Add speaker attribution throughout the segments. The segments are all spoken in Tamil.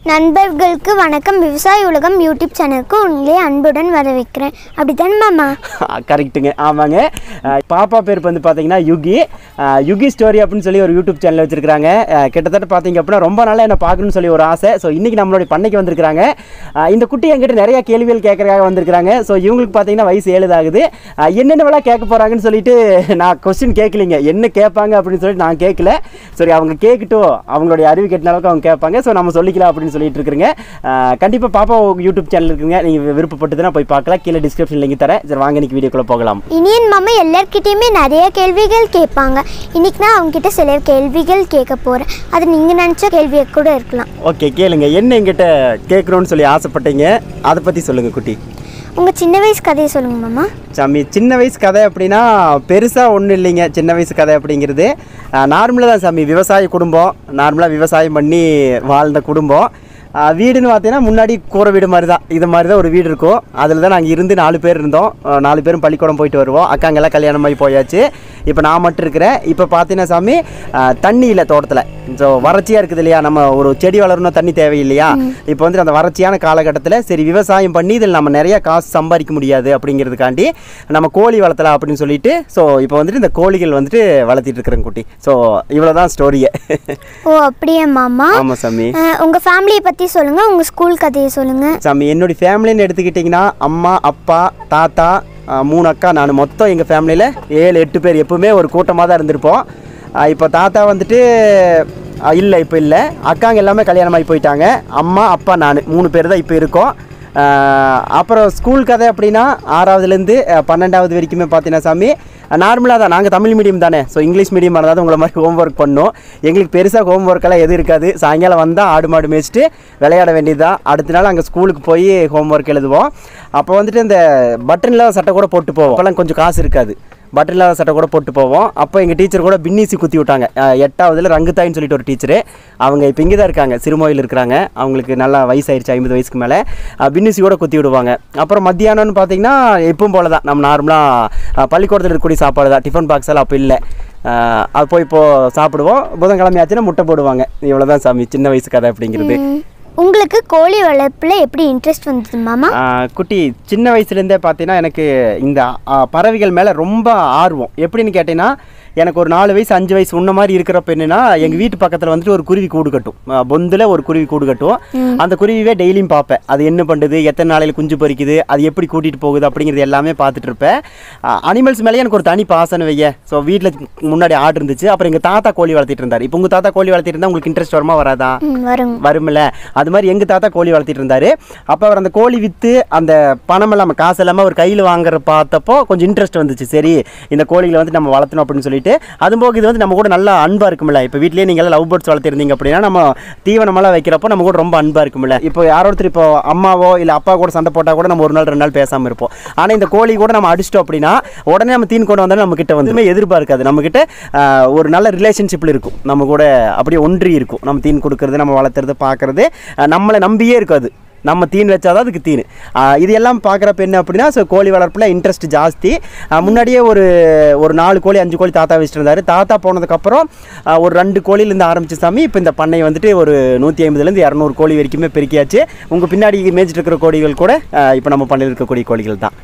Speaker 1: நண்பர்களுக்கு வணக்கம் விவசாய உலகம் யூடியூப் சேனலுக்கு உங்களை அன்புடன் வரவேற்கிறேன் அப்படித்தானே மாமா
Speaker 2: கரெக்ட்டுங்க ஆமாங்க அஹ் பாப்பா பேர் வந்து பார்த்தீங்கன்னா யுகி அஹ் யுகி ஸ்டோரி அப்படின்னு சொல்லி ஒரு யூடியூப் சேனல் வச்சிருக்காங்க அஹ் கிட்டத்தட்ட பார்த்தீங்க அப்படின்னா ரொம்ப நாளாக என்ன பார்க்கணும்னு சொல்லி ஒரு ஆசை ஸோ இன்றைக்கி நம்மளுடைய பண்ணைக்கு வந்திருக்காங்க அஹ் இந்த குட்டி என்கிட்ட நிறைய கேள்விகள் கேட்கறதுக்காக வந்திருக்காங்க ஸோ இவங்களுக்கு பார்த்தீங்கன்னா வயசு ஏழு ஆகுது அஹ் என்னென்ன வேலை கேட்க போகிறாங்கன்னு சொல்லிட்டு நான் கொஸ்டின் கேட்கலிங்க என்ன கேட்பாங்க அப்படின்னு சொல்லிட்டு நான் கேட்கல சரி அவங்க கேட்கட்டும் அவங்களுடைய அறிவு கேட்ட அளவுக்கு அவங்க கேட்பாங்க ஸோ நம்ம சொல்லிக்கலாம் அப்படின்னு சொல்லிட்டு இருக்கிறேங்க கண்டிப்பாக பாப்பா யூடியூப் சேனல் இருக்குங்க நீங்கள் விருப்பப்பட்டதுன்னா போய் பார்க்கலாம் கீழே டிஸ்கிரிப்ஷன் லிங்க் தரேன் சரி வாங்க இன்னைக்கு வீடியோக்குள்ளே போகலாம்
Speaker 1: இனியன் மாமா எல்லார்கிட்டயுமே நிறைய கேள்விகள் கேட்பாங்க இன்னைக்கு நான் அவங்க கிட்ட சில கேள்விகள் கேட்க போறேன் அது நீங்க நினைச்ச கேள்வியை கூட இருக்கலாம்
Speaker 2: ஓகே கேளுங்க என்ன எங்கிட்ட கேட்குறோன்னு சொல்லி ஆசைப்பட்டீங்க அதை பற்றி சொல்லுங்கள் குட்டி
Speaker 1: உங்க சின்ன வயசு கதையை சொல்லுங்க மாமா
Speaker 2: சாமி சின்ன வயசு கதை அப்படின்னா பெருசாக ஒன்றும் இல்லைங்க சின்ன வயசு கதை அப்படிங்கிறது நார்மலாக தான் சாமி விவசாய குடும்பம் நார்மலாக விவசாயம் பண்ணி வாழ்ந்த குடும்பம் ஆஹ் வீடுன்னு பார்த்தீங்கன்னா முன்னாடி கூரை வீடு மாதிரி தான் இது மாதிரி தான் ஒரு வீடு இருக்கும் அதில் தான் நாங்கள் இருந்து நாலு பேர் இருந்தோம் ஆஹ் நாலு பேரும் பள்ளிக்கூடம் போயிட்டு வருவோம் அக்காங்கெல்லாம் கல்யாணம் ஆகி போயாச்சு இப்போ நான் மட்டும் இருக்கிறேன் இப்போ பார்த்தீங்கன்னா சாமி ஆஹ் தண்ணி இல்லை தோட்டத்தில் ஸோ வறட்சியாக இருக்குது இல்லையா நம்ம ஒரு செடி வளரணும் தண்ணி தேவையில்லையா இப்போ வந்து அந்த வறட்சியான காலகட்டத்தில் சரி விவசாயம் பண்ணி இதில் நம்ம நிறைய காசு சம்பாதிக்க முடியாது அப்படிங்கிறதுக்காண்டி நம்ம கோழி வளர்த்தலாம் அப்படின்னு சொல்லிட்டு ஸோ இப்போ வந்துட்டு இந்த கோழிகள் வந்துட்டு வளர்த்திட்டு இருக்கிறேன் குட்டி ஸோ இவ்வளோ தான் ஸ்டோரியே
Speaker 1: ஓ அப்படியே மாமா
Speaker 2: ஆமாம் சாமி
Speaker 1: அஹ், உங்க ஃபேமிலியை பத்தி சொல்லுங்க உங்க ஸ்கூல் கதையை சொல்லுங்க
Speaker 2: சாமி என்னுடைய ஃபேமிலின்னு எடுத்துக்கிட்டிங்கன்னா அம்மா அப்பா தாத்தா ஆ, மூணு அக்கா நான் மொத்தம் எங்கள் ஃபேமிலியில் ஏழு எட்டு பேர் எப்பவுமே ஒரு கூட்டமாக தான் இருந்திருப்போம் ஆ, இப்போ தாத்தா வந்துட்டு இல்லை இப்போ இல்லை அக்காங்க எல்லாமே கல்யாணம் ஆகி போயிட்டாங்க அம்மா அப்பா நான் மூணு பேர் தான் இப்போ இருக்கோம் ஆ, அப்புறம் ஸ்கூல் கதை அப்படின்னா ஆறாவதுலேருந்து அஹ், பன்னெண்டாவது வரைக்குமே பார்த்தீங்கன்னா சாமி நார்மலாக தான் நாங்கள் தமிழ் மீடியம் தானே ஸோ இங்கிலீஷ் மீடியம் இருந்தால் உங்களை மாதிரி ஹோம் ஒர்க் பண்ணோம் எங்களுக்கு பெருசாக ஹோம் ஒர்க்கெல்லாம் எதுவும் இருக்காது சாயங்காலம் வந்தால் ஆடு மாடு மேய்ச்சிட்டு விளையாட வேண்டியது தான் அடுத்த நாள் அங்கே ஸ்கூலுக்கு போய் ஹோம் ஒர்க் எழுதுவோம் அப்போ வந்துட்டு இந்த பட்டன் இல்லாத சட்டை கூட போட்டு போவோம் அப்போல்லாம் கொஞ்சம் காசு இருக்காது பட்டன் இல்லாத சட்டை கூட போட்டு போவோம் அப்போ எங்கள் டீச்சர் கூட பின்னிசி குத்தி விட்டாங்க அஹ் எட்டாவதுல ரங்குத்தாயின்னு சொல்லிட்டு ஒரு டீச்சரு அவங்க இப்போ இங்கே தான் இருக்காங்க சிறுமோயில் இருக்கிறாங்க அவங்களுக்கு நல்லா வயசாயிருச்சு ஐம்பது வயசுக்கு மேலே பின்னிசி கூட குத்தி விடுவாங்க அப்புறம் மத்தியானம்னு பார்த்தீங்கன்னா எப்பவும் போல தான் நம்ம நார்மலாக பள்ளிக்கூடத்தில் இருக்கக்கூடிய சாப்பாடு தான் டிஃபன் பாக்ஸ் எல்லாம் அப்போ இல்லை அஹ் அது போய் இப்போது சாப்பிடுவோம் புதன்கிழமை ஆச்சுன்னா முட்டை போடுவாங்க இவ்வளோ தான் சாமி சின்ன வயசு கதை அப்படிங்கிறது
Speaker 1: ம், உங்களுக்கு கோழி வளர்ப்புல எப்படி இன்ட்ரெஸ்ட் வந்தது மாமா
Speaker 2: ஆஹ் குட்டி சின்ன வயசுலேருந்தே பார்த்தீங்கன்னா எனக்கு இந்த ஆஹ், பறவைகள் மேலே ரொம்ப ஆர்வம் எப்படின்னு கேட்டீங்கன்னா எனக்கு ஒரு நாலு வயசு அஞ்சு வயசு உன்ன மாதிரி இருக்கிறப்ப என்னன்னா எங்கள் வீட்டு பக்கத்தில் வந்துட்டு ஒரு குருவி கூடு கட்டும் ஆஹ், பொந்துல ஒரு குருவி கூடு கட்டும் அந்த குருவியே டெய்லியும் பார்ப்பேன் அது என்ன பண்ணுது எத்தனை நாளையில் குஞ்சு பொரிக்குது அது எப்படி கூட்டிகிட்டு போகுது அப்படிங்கிறது எல்லாமே பார்த்துட்டு இருப்பேன் அனிமல்ஸ் மேலே எனக்கு ஒரு தனி பாசனை வைய ஸோ வீட்டில் முன்னாடி ஆடு இருந்துச்சு அப்புறம் எங்கள் தாத்தா கோழி வளர்த்திட்டு இருந்தார் இப்போ உங்கள் தாத்தா கோழி வளர்த்திட்டு இருந்தால் உங்களுக்கு இன்ட்ரெஸ்ட் வருமா வராதா
Speaker 1: ம், வருங்க
Speaker 2: வரும்ல அது மாதிரி எங்கள் தாத்தா கோழி வளர்த்திட்டு இருந்தாரு அப்போ அவர் அந்த கோழி விற்று அந்த பணம் இல்லாமல் காசு இல்லாமல் அவர் கையில் வாங்குற பார்த்தப்போ கொஞ்சம் இன்ட்ரெஸ்ட் வந்துச்சு சரி இந்த கோழிகளை வந்து நம்ம வளர்த்தணும் அப்படின்னு சொல்லிட்டு அதுவும் போக இது வந்து நம்ம கூட நல்லா அன்பாக இருக்கும்ல இப்போ வீட்லேயே நீங்கள் லவ் பேர்ட்ஸ் வளர்த்திருந்தீங்க அப்படின்னா நம்ம தீவனமெல்லாம் வைக்கிறப்போ நம்ம கூட ரொம்ப அன்பாக இருக்கும்ல இப்போ யாரோ ஒருத்தர் இப்போ அம்மாவோ இல்லை அப்பா கூட சண்டை போட்டால் கூட நம்ம ஒரு நாள் ரெண்டு நாள் பேசாமல் இருப்போம் ஆனால் இந்த கோழி கூட நம்ம அடிச்சிட்டோம் அப்படின்னா உடனே நம்ம தீன் கொண்டு வந்தாலும் நம்ம கிட்ட வந்துமே எதிர்பார்க்காது நம்ம கிட்ட ஆஹ், ஒரு நல்ல ரிலேஷன்ஷிப்பில் இருக்கும் நம்ம கூட அப்படியே ஒன்றி இருக்கும் நம்ம தீன் கொடுக்கறது நம்ம வளர்த்துறது பார்க்கறது ஆஹ், நம்மளை நம்பியே இருக்காது நம்ம தீன் வச்சாதான் அதுக்கு தீன் ஆஹ், இது எல்லாம் பார்க்குறப்ப என்ன அப்படின்னா ஸோ கோழி வளர்ப்பில் இன்ட்ரெஸ்ட் ஜாஸ்தி ஆஹ், முன்னாடியே ஒரு ஒரு நாலு கோழி அஞ்சு கோழி தாத்தா வச்சுட்டு இருந்தாரு தாத்தா போனதுக்கப்புறம் ஆஹ், ஒரு ரெண்டு கோழிலேருந்து ஆரம்பிச்ச சாமி இப்போ இந்த பண்ணை வந்துட்டு ஒரு நூற்றி ஐம்பதுலேருந்து இரநூறு கோழி வரைக்குமே பெருக்கியாச்சு உங்கள் பின்னாடி மேய்ச்சிட்டு இருக்கிற கோழிகள் கூட இப்போ நம்ம பண்ணையில் இருக்கக்கூடிய கோழிகள் தான்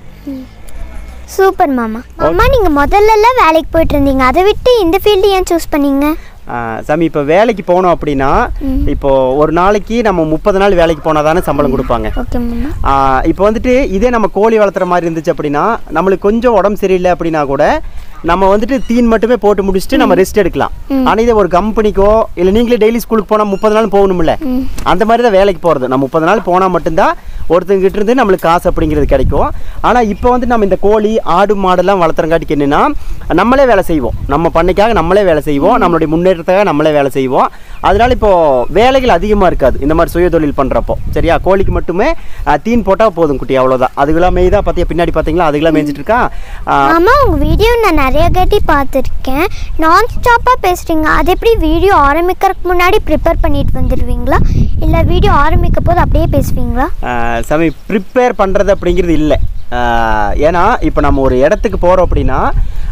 Speaker 1: சூப்பர் மாமா மாமா நீங்க முதல்ல எல்லாம் வேலைக்கு போயிட்டு இருந்தீங்க அதை விட்டு இந்த ஃபீல்டு ஏன் சூஸ் பண்ணீங்க
Speaker 2: ஆஹ் சாமி இப்போ வேலைக்கு போனோம் அப்படின்னா இப்போ ஒரு நாளைக்கு நம்ம முப்பது நாள் வேலைக்கு போனால் தானே சம்பளம் கொடுப்பாங்க
Speaker 1: ஓகே மாமா
Speaker 2: ஆஹ் இப்போ வந்துட்டு இதே நம்ம கோழி வளர்த்துற மாதிரி இருந்துச்சு அப்படின்னா நம்மளுக்கு கொஞ்சம் உடம்பு சரியில்லை அப்படின்னா கூட நம்ம வந்துட்டு தீன் மட்டுமே போட்டு முடிச்சுட்டு நம்ம ரெஸ்ட் எடுக்கலாம் ஆனால் இதே ஒரு கம்பெனிக்கோ இல்லை நீங்களே டெய்லி ஸ்கூலுக்கு போனால் முப்பது நாள் போகணும்ல அந்த மாதிரி தான் வேலைக்கு போகிறது நம்ம முப்பது நாள் போனால் மட்டும்தான் ஒருத்தங்கிட்ட இருந்து நம்மளுக்கு காசு அப்படிங்கிறது கிடைக்கும் ஆனால் இப்போ வந்து நம்ம இந்த கோழி ஆடு மாடெல்லாம் வளர்த்துறங்காட்டிக்கு என்னென்னா நம்மளே வேலை செய்வோம் நம்ம பண்ணைக்காக நம்மளே வேலை செய்வோம் நம்மளுடைய முன்னேற்றத்துக்காக நம்மளே வேலை செய்வோம் அதனால இப்போ வேலைகள் அதிகமாக இருக்காது இந்த மாதிரி சுய தொழில் பண்ணுறப்போ சரியா கோழிக்கு மட்டுமே ஆஹ், தீன் போட்டால் போதும் குட்டி அவ்வளோதான் அதுக்கெல்லாம் மெய்தா பார்த்தியா பின்னாடி பார்த்தீங்களா அதுக்கெல்லாம் மேய்ச்சிட்டு இருக்கா ஆஹ்,
Speaker 1: மாமா உங்க வீடியோ நான் நிறைய கேட்டி பார்த்துருக்கேன் நான் ஸ்டாப்பாக பேசுறீங்க அது எப்படி வீடியோ ஆரம்பிக்கிறதுக்கு முன்னாடி ப்ரிப்பேர் பண்ணிட்டு வந்துடுவீங்களா இல்லை வீடியோ ஆரம்பிக்க போது அப்படியே பேசுவீங்களா
Speaker 2: ஆஹ், சாமி ப்ரிப்பேர் பண்ணுறது அப்படிங்கிறது இல்லை ஏன்னா இப்போ நம்ம ஒரு இடத்துக்கு போகிறோம் அப்படின்னா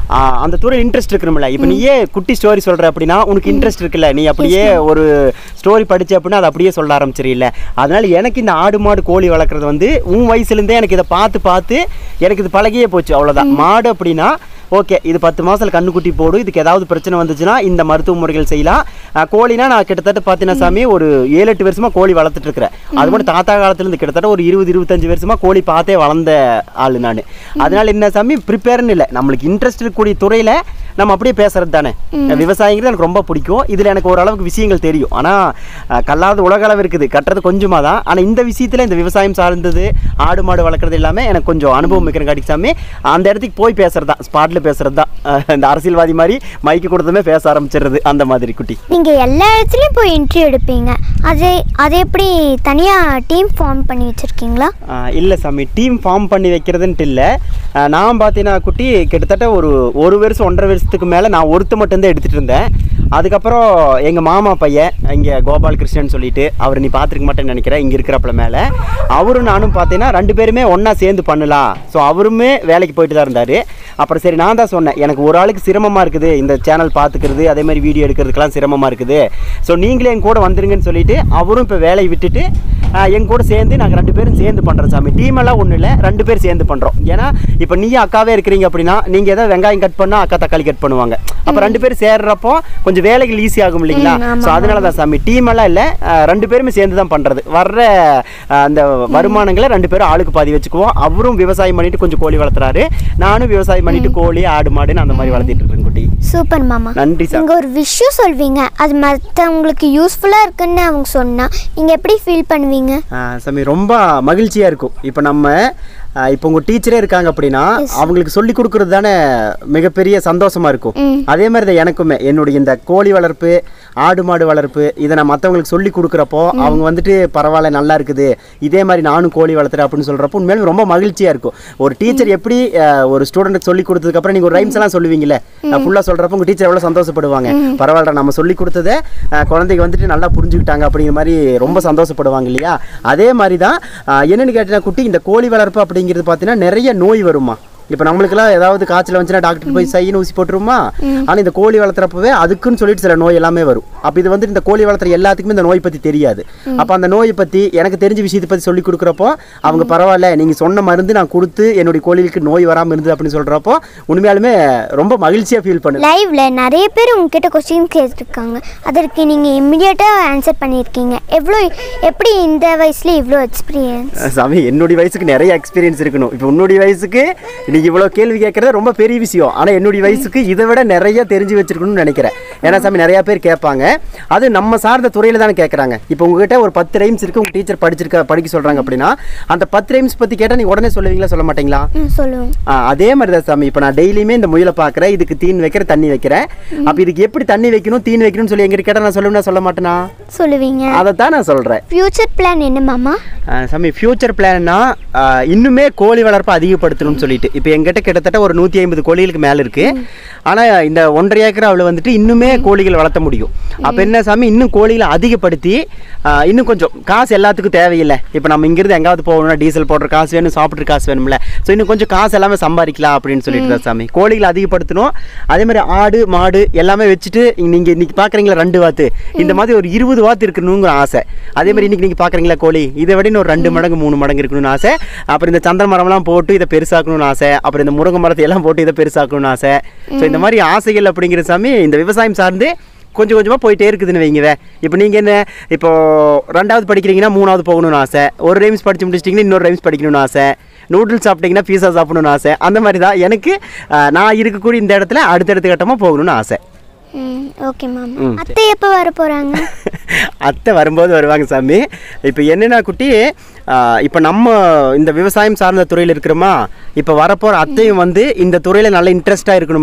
Speaker 2: ஆ, அந்த துறையில் இன்ட்ரெஸ்ட் இருக்கணும்ல இப்போ நீயே குட்டி ஸ்டோரி சொல்ற அப்படின்னா உனக்கு இன்ட்ரெஸ்ட் இருக்குல்ல நீ அப்படியே ஒரு ஸ்டோரி படிச்ச அப்படின்னா அதை அப்படியே சொல்ல ஆரம்பிச்சிருல அதனால எனக்கு இந்த ஆடு மாடு கோழி வளர்க்குறது வந்து உன் வயசுலேருந்தே எனக்கு இதை பார்த்து பார்த்து எனக்கு இது பழகியே போச்சு அவ்வளோதான் மாடு அப்படின்னா ஓகே இது பத்து மாதத்தில் கண்ணுக்குட்டி போடும் இதுக்கு ஏதாவது பிரச்சனை வந்துச்சுன்னா இந்த மருத்துவ முறைகள் செய்யலாம் அஹ் கோழினா நான் கிட்டத்தட்ட பார்த்தீங்கன்னா சாமி ஒரு ஏழு எட்டு வருஷமா கோழி வளர்த்துட்டு இருக்கிறேன் அது மட்டும் தாத்தா காலத்துலேருந்து கிட்டத்தட்ட ஒரு இருபது இருபத்தஞ்சு வருஷமா கோழி பார்த்தே வளர்ந்த ஆள் நான் அதனால என்ன சாமி ப்ரிப்பேர்னு இல்லை நம்மளுக்கு இன்ட்ரெஸ்ட் இருக்கக்கூடிய துறையில் நம்ம அப்படியே பேசுறது தானே விவசாயிங்கிறது எனக்கு ரொம்ப பிடிக்கும் இதில் எனக்கு ஓரளவுக்கு விஷயங்கள் தெரியும் ஆனால் கல்லாத உலக அளவு இருக்குது கட்டுறது கொஞ்சமாக தான் ஆனால் இந்த விஷயத்தில் இந்த விவசாயம் சார்ந்தது ஆடு மாடு வளர்க்குறது எல்லாமே எனக்கு கொஞ்சம் அனுபவம் இருக்கிற காட்டி சாமி அந்த இடத்துக்கு போய் பேசுறது தான் ஸ்பாட்டில் பேசுறது தான் அஹ் இந்த அரசியல்வாதி மாதிரி மைக்கு கொடுத்ததுமே பேச ஆரம்பிச்சிடுறது அந்த மாதிரி குட்டி
Speaker 1: நீங்கள் எல்லா இடத்துலையும் போய் இன்டர்வியூ எடுப்பீங்க அது அது எப்படி தனியாக டீம் ஃபார்ம் பண்ணி வச்சுருக்கீங்களா
Speaker 2: இல்லை சாமி டீம் ஃபார்ம் பண்ணி வைக்கிறதுன்ட்டு இல்லை நான் பார்த்தீங்கன்னா குட்டி கிட்டத்தட்ட ஒரு ஒரு வருஷம் ஒன்றரை வருஷத்துக்கு மேலே நான் ஒருத்த மட்டும்தான் எடுத்துகிட்டு இருந்தேன் அதுக்கப்புறம் எங்கள் மாமா பையன் இங்கே கோபால் கிருஷ்ணன் சொல்லிட்டு அவர் நீ பார்த்துருக்க மாட்டேன்னு நினைக்கிறேன் இங்கே இருக்கிறப்பல மேலே அவரும் நானும் பார்த்தீங்கன்னா ரெண்டு பேருமே ஒன்றா சேர்ந்து பண்ணலாம் ஸோ அவருமே வேலைக்கு போயிட்டு தான் இருந்தார் அப்புறம் சரி நான் தான் சொன்னேன் எனக்கு ஒரு ஆளுக்கு சிரமமாக இருக்குது இந்த சேனல் பார்த்துக்கிறது அதே மாதிரி வீடியோ எடுக்கிறதுக்கெல்லாம் சிரமமாக இருக்குது ஸோ நீங்களே என் கூட வந்துருங்கன்னு சொல்லிட்டு அவரும் இப்போ வேலையை விட்டுட்டு ஆஹ், என் கூட சேர்ந்து நாங்கள் ரெண்டு பேரும் சேர்ந்து பண்ணுறோம் சாமி டீம் எல்லாம் ஒன்றும் இல்லை ரெண்டு பேர் சேர்ந்து பண்ணுறோம் ஏன்னா இப்போ நீயும் அக்காவே இருக்கிறீங்க அப்படின்னா நீங்கள் ஏதாவது வெங்காயம் கட் பண்ணால் அக்கா தக்காளி கட் பண்ணுவாங்க அப்போ ரெண்டு பேரும் சேர்றப்போ கொஞ்சம் வேலைகள் ஈஸி ஆகும் இல்லைங்களா
Speaker 1: ம், ஆமா,
Speaker 2: ஸோ அதனால தான் சாமி டீம் எல்லாம் இல்லை ஆஹ், ரெண்டு பேருமே சேர்ந்து தான் பண்ணுறது வர்ற ஆஹ், அந்த வருமானங்களை ரெண்டு பேரும் ஆளுக்கு பாதி வச்சுக்குவோம் அவரும் விவசாயம் பண்ணிட்டு கொஞ்சம் கோழி வளர்த்துறாரு நானும் விவசாயம் பண்ணிட்டு கோழி ஆடு மாடுன்னு அந்த மாதிரி வளர்த்திட்டு இருக்கேன் குட்டி
Speaker 1: சூப்பர் மாமா
Speaker 2: நன்றி சார்
Speaker 1: நீங்கள் ஒரு விஷயம் சொல்வீங்க அது மற்றவங்களுக்கு யூஸ்ஃபுல்லாக இருக்குன்னு அவங்க சொன்னால் நீங்கள் எப்படி ஃபீல் பண்ணுவீங்க
Speaker 2: ஆ, சாமி ரொம்ப மகிழ்ச்சியாக இருக்கும் இப்போ நம்ம ஆ, இப்போ உங்கள் டீச்சரே இருக்காங்க அப்படின்னா அவங்களுக்கு சொல்லி கொடுக்குறது தானே மிகப்பெரிய சந்தோஷமா இருக்கும்
Speaker 1: ம்.
Speaker 2: அதே மாதிரி தான் எனக்குமே என்னுடைய இந்த கோழி வளர்ப்பு ஆடு மாடு வளர்ப்பு இதை நான் மற்றவங்களுக்கு சொல்லி கொடுக்குறப்போ அவங்க வந்துட்டு பரவாயில்ல நல்லா இருக்குது இதே மாதிரி நானும் கோழி வளர்த்துறேன் அப்படின்னு சொல்கிறப்போ உண்மையிலும் ரொம்ப மகிழ்ச்சியாக இருக்கும் ஒரு டீச்சர் எப்படி ஆ, ஒரு ஸ்டூடெண்ட்டுக்கு சொல்லி கொடுத்ததுக்கப்புறம் நீங்கள் ஒரு ரைம்ஸ் எல்லாம் சொல்லுவீங்கல்ல நான் ஃபுல்லாக சொல்கிறப்போ உங்கள் டீச்சர் எவ்வளோ சந்தோஷப்படுவாங்க பரவாயில்ல நம்ம சொல்லி கொடுத்ததை ஆ, குழந்தைங்க வந்துட்டு நல்லா புரிஞ்சுக்கிட்டாங்க அப்படிங்கிற மாதிரி ரொம்ப சந்தோஷப்படுவாங்க இல்லையா அதே மாதிரி தான் ஆ, என்னன்னு கேட்டீங்கன்னா குட்டி இந்த கோழி வளர்ப்பு அப்படிங்கிறது பார்த்தீங்கன்னா நிறைய நோய் வருமா இப்போ நம்மளுக்குலாம் ஏதாவது காய்ச்சல் வந்துச்சுன்னா டாக்டர் போய் சைன்னு ஊசி போட்டுருமா ஆனால் இந்த கோழி வளர்த்துறப்பவே அதுக்குன்னு சொல்லிட்டு சில நோய் எல்லாமே வரும் அப்போ இது வந்து இந்த கோழி வளர்த்துற எல்லாத்துக்குமே இந்த நோய் பற்றி தெரியாது அப்போ அந்த நோயை பற்றி எனக்கு தெரிஞ்ச விஷயத்தை பற்றி சொல்லி கொடுக்குறப்போ அவங்க பரவாயில்ல நீங்கள் சொன்ன மருந்து நான் கொடுத்து என்னுடைய கோழிகளுக்கு நோய் வராமல் இருந்தது அப்படின்னு சொல்கிறப்போ உண்மையாலுமே ரொம்ப மகிழ்ச்சியாக ஃபீல் பண்ணு
Speaker 1: லைவ்ல நிறைய பேர் உங்ககிட்ட கொஸ்டின் கேட்டிருக்காங்க அதற்கு நீங்கள் இம்மிடியட்டாக ஆன்சர் பண்ணியிருக்கீங்க எவ்வளோ எப்படி இந்த வயசுல இவ்வளோ எக்ஸ்பீரியன்ஸ்
Speaker 2: சாமி என்னுடைய வயசுக்கு நிறைய எக்ஸ்பீரியன்ஸ் இருக்கணும் இப்போ உன்னுடைய வயசுக்கு நீ இவ்வளோ கேள்வி கேட்கறது ரொம்ப பெரிய விஷயம் ஆனால் என்னுடைய வயசுக்கு இதை விட நிறைய தெரிஞ்சு வச்சிருக்கணும்னு நினைக்கிறேன் ஏன்னா சாமி நிறைய பேர் கேட்பாங்க அது நம்ம சார்ந்த துறையில் தானே கேட்குறாங்க இப்போ உங்ககிட்ட ஒரு பத்து ரைம்ஸ் இருக்கு உங்க டீச்சர் படிச்சிருக்க படிக்க சொல்கிறாங்க அப்படின்னா அந்த பத்து ரைம்ஸ் பற்றி கேட்டால் நீ உடனே சொல்லுவீங்களா சொல்ல மாட்டீங்களா
Speaker 1: சொல்லுவோம்
Speaker 2: ஆ, அதே மாதிரி தான் சாமி இப்போ நான் டெய்லியுமே இந்த முயலை பார்க்குறேன் இதுக்கு தீன் வைக்கிறேன் தண்ணி வைக்கிறேன் அப்போ இதுக்கு எப்படி தண்ணி வைக்கணும் தீன் வைக்கணும்னு சொல்லி எங்கிட்ட கேட்டால் நான் சொல்லுவேன்னா சொல்ல மாட்டேனா
Speaker 1: சொல்லுவீங்க
Speaker 2: அதை தான் நான் சொல்கிறேன்
Speaker 1: ஃப்யூச்சர் பிளான் என்ன மாமா
Speaker 2: ஆஹ் சாமி ஃபியூச்சர் பிளான்னா இன்னுமே கோழி வளர்ப்பை அதிகப்படுத்தணும்னு சொல்லிட்டு இப்போ எங்கிட்ட கிட்டத்தட்ட ஒரு நூற்றி ஐம்பது கோழிகளுக்கு மேலே இருக்கு ஆனால் இந்த ஒன்றரை ஏக்கர் அவளை வந்துட்டு இன்னுமே கோழிகள் வளர்த்த முடியும் அப்போ என்ன சாமி இன்னும் கோழிகளை அதிகப்படுத்தி ஆஹ் இன்னும் கொஞ்சம் காசு எல்லாத்துக்கும் தேவையில்லை இப்போ நம்ம இங்கிருந்து எங்காவது போகணும்னா டீசல் போடுற காசு வேணும் சாப்பிட்ற காசு வேணும்ல ஸோ இன்னும் கொஞ்சம் காசு எல்லாமே சம்பாதிக்கலாம் அப்படின்னு சொல்லிட்டு தான் சாமி கோழிகளை அதிகப்படுத்தணும் அதே மாதிரி ஆடு மாடு எல்லாமே வச்சுட்டு நீங்கள் இன்னைக்கு பார்க்குறீங்களா ரெண்டு வாத்து இந்த மாதிரி ஒரு இருபது வாத்து இருக்கணுங்கிற ஆசை அதே மாதிரி இன்னைக்கு நீங்கள் பார்க்குறீங்களா கோழி இதை விட இன்னும் ஒரு ரெண்டு மடங்கு மூணு மடங்கு இருக்கணும்னு ஆசை அப்புறம் இந்த சந்திர மரம்லாம் போட்டு இதை பெருசாக்கணும்னு ஆசை அப்புறம் இந்த முருங்கை மரத்தை எல்லாம் போட்டு இதை பெருசாக்கணும்னு ஆசை ஸோ இந்த மாதிரி ஆசைகள் அப்படிங்கிற சாமி இந்த விவசாயம் சார்ந்து கொஞ்சம் கொஞ்சமாக போயிட்டே இருக்குதுன்னு வைங்கவே இப்போ நீங்கள் என்ன இப்போ ரெண்டாவது படிக்கிறீங்கன்னா மூணாவது போகணும்னு ஆசை ஒரு ரைம்ஸ் படிச்சு முடிச்சிட்டிங்கன்னா இன்னொரு ரைம்ஸ் படிக்கணும்னு ஆசை நூடுல்ஸ் சாப்பிட்டீங்கன்னா பீஸா சாப்பிடணும்னு ஆசை அந்த மாதிரி தான் எனக்கு அஹ், நான் இருக்கக்கூடிய இந்த இடத்துல அடுத்தடுத்த கட்டமாக போகணும்னு ஆசை
Speaker 1: ம் ஓகே மாமா
Speaker 2: ம்.
Speaker 1: அத்தை எப்போ வர போகிறாங்க
Speaker 2: அத்தை வரும்போது வருவாங்க சாமி இப்போ என்னென்னா குட்டி இப்போ நம்ம இந்த விவசாயம் சார்ந்த துறையில் இருக்கிறோமா இப்போ வரப்போகிற அத்தையும் வந்து இந்த துறையில் நல்ல இன்ட்ரெஸ்ட்டாக இருக்கணும்ல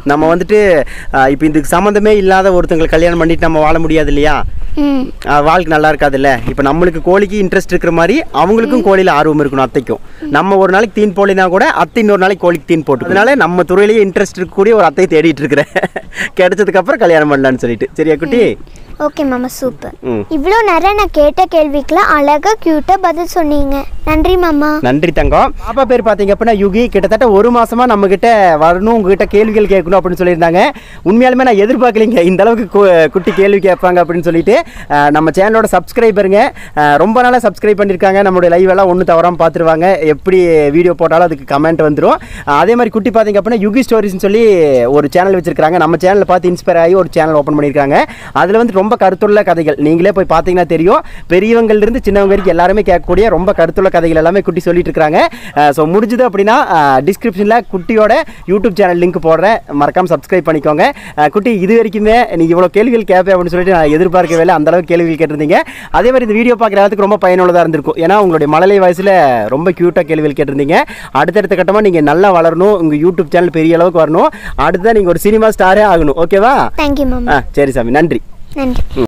Speaker 2: நம்ம வந்துட்டு இப்போ இதுக்கு சம்மந்தமே இல்லாத ஒருத்தங்களை கல்யாணம் பண்ணிட்டு நம்ம வாழ முடியாது இல்லையா
Speaker 1: ம்
Speaker 2: ஆஹ் வாழ்க்கை நல்லா இருக்காதுல்ல இப்போ நம்மளுக்கு கோழிக்கு இன்ட்ரெஸ்ட் இருக்கிற மாதிரி அவங்களுக்கும் கோழியில் ஆர்வம் இருக்கணும் அத்தைக்கும் நம்ம ஒரு நாளைக்கு தீன் போலினா கூட அத்தை இன்னொரு நாளைக்கு கோழிக்கு தீன் போட்டு அதனால நம்ம துறையிலேயே இன்ட்ரெஸ்ட் இருக்கக்கூடிய ஒரு அத்தையை தேடிட்டு இருக்கிறேன் கிடைச்சதுக்கு அப்புறம் கல்யாணம் பண்ணலான்னு சொல்லிட்டு சரியா குட்டி
Speaker 1: ஓகே மாமா சூப்பர்
Speaker 2: ம்
Speaker 1: இவ்வளோ நேரம் நான் கேட்ட கேள்விக்கெல்லாம் அழகாக க்யூட்டாக பதில் சொன்னீங்க நன்றி மாமா
Speaker 2: நன்றி தங்கம் பாப்பா பேர் பார்த்தீங்க அப்படின்னா யுகி கிட்டத்தட்ட ஒரு மாசமா நம்ம கிட்ட வரணும் உங்ககிட்ட கேள்விகள் கேட்கணும் அப்படின்னு சொல்லியிருந்தாங்க உண்மையாலுமே நான் எதிர்பார்க்கலைங்க இந்த அளவுக்கு கு- குட்டி கேள்வி கேட்பாங்க அப்படின்னு சொல்லிட்டு அஹ், நம்ம சேனலோட சப்ஸ்கிரைபருங்க அஹ், ரொம்ப நாளாக சப்ஸ்கிரைப் பண்ணியிருக்காங்க நம்மளுடைய லைவ் எல்லாம் ஒன்றும் தவறாமல் பார்த்துருவாங்க எப்படி வீடியோ போட்டாலும் அதுக்கு கமெண்ட் வந்துடும் அதே மாதிரி குட்டி பார்த்தீங்க அப்படின்னா யுகி ஸ்டோரிஸ்னு சொல்லி ஒரு சேனல் வச்சிருக்காங்க நம்ம சேனலை பார்த்து இன்ஸ்பயர் ஆகி ஒரு சேனல் ஓப்பன் பண்ணியிருக்காங்க அதில் வந்து ரொம்ப கருத்துள்ள கதைகள் நீங்களே போய் பார்த்தீங்கன்னா தெரியும் பெரியவங்கள்ல இருந்து சின்னவங்க வரைக்கும் எல்லாருமே கேட்கக்கூடிய ரொம்ப கருத்துள்ள கதைகள் எல்லாமே குட்டி சொல்லிட்டு இருக்காங்க ஸோ முடிஞ்சது அப்படின்னா டிஸ்கிரிப்ஷனில் குட்டியோட யூடியூப் சேனல் லிங்க் போடுறேன் மறக்காம சப்ஸ்கிரைப் பண்ணிக்கோங்க அஹ், குட்டி இது வரைக்குமே நீங்கள் இவ்வளோ கேள்விகள் கேட்பேன் அப்படின்னு சொல்லிட்டு நான் எதிர்பார்க்கவே இல்லை அந்த அளவுக்கு கேள்விகள் கேட்டிருந்தீங்க அதே மாதிரி இந்த வீடியோ பார்க்குற எல்லாத்துக்கும் ரொம்ப பயனுள்ளதாக இருந்திருக்கும் ஏன்னா உங்களுடைய மழலை வயசில் ரொம்ப க்யூட்டாக கேள்விகள் கேட்டிருந்தீங்க அடுத்தடுத்த கட்டமாக நீங்கள் நல்லா வளரணும் உங்கள் யூடியூப் சேனல் பெரிய அளவுக்கு வரணும் அடுத்ததான் நீங்கள் ஒரு சினிமா ஸ்டாரே ஆகணும் ஓகேவா
Speaker 1: தேங்க்யூ மாமா
Speaker 2: ஆ சரி சாமி நன்றி
Speaker 1: நன்றி